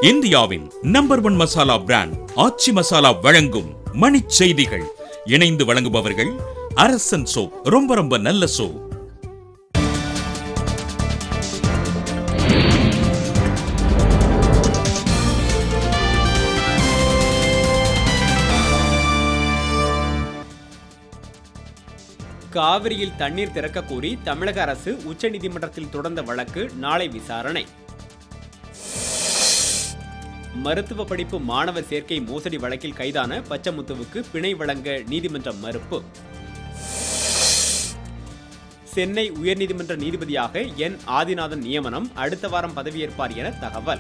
இந்தியாவின் number one masala brand Aachi masala வழங்கும் மணிச் செய்திகள் இணைந்து வழங்குபவர்கள் அரசன் சோ ரொம்ப ரொம்ப நல்ல சோ காவிரியில் தண்ணீர் திறக்க கோரி தமிழக அரசு உச்சநீதிமன்றத்தில் தொடர்ந்த வழக்கு நாளை விசாரணை மருத்துவ படிப்பு மாணவர் சேர்க்கை மோசடி வழக்கில் கைதான பச்சமுத்துவுக்கு பிணை வழங்க நீதிமன்றம் மறுப்பு சென்னை உயர்நீதிமன்ற நீதிபதியாக என் ஆதிநாதன் நியமனம் அடுத்த வாரம் பதவியேற்பார் என தகவல்